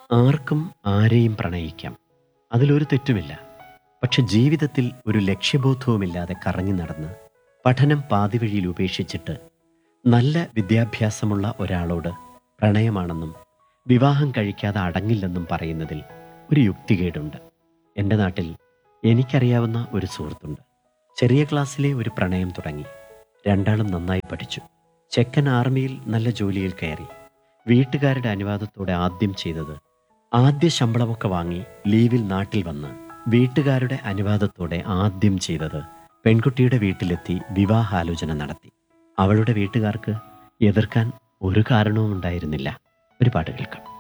ആർക്കും ആരെയും പ്രണയിക്കാം അതിലൊരു തെറ്റുമില്ല പക്ഷെ ജീവിതത്തിൽ ഒരു ലക്ഷ്യബോധവുമില്ലാതെ കറങ്ങി നടന്ന് പഠനം പാതിവഴിയിൽ ഉപേക്ഷിച്ചിട്ട് നല്ല വിദ്യാഭ്യാസമുള്ള ഒരാളോട് പ്രണയമാണെന്നും വിവാഹം കഴിക്കാതെ അടങ്ങില്ലെന്നും പറയുന്നതിൽ ഒരു യുക്തികേടുണ്ട് എൻ്റെ നാട്ടിൽ എനിക്കറിയാവുന്ന ഒരു സുഹൃത്തുണ്ട് ചെറിയ ക്ലാസ്സിലെ ഒരു പ്രണയം തുടങ്ങി രണ്ടാളും നന്നായി പഠിച്ചു ചെക്കൻ ആർമിയിൽ നല്ല ജോലിയിൽ കയറി വീട്ടുകാരുടെ അനുവാദത്തോടെ ആദ്യം ചെയ്തത് ആദ്യ ശമ്പളമൊക്കെ വാങ്ങി ലീവിൽ നാട്ടിൽ വന്ന് വീട്ടുകാരുടെ അനുവാദത്തോടെ ആദ്യം ചെയ്തത് പെൺകുട്ടിയുടെ വീട്ടിലെത്തി വിവാഹാലോചന നടത്തി അവളുടെ വീട്ടുകാർക്ക് എതിർക്കാൻ ഒരു കാരണവും ഉണ്ടായിരുന്നില്ല ഒരു പാട്ട് കേൾക്കാം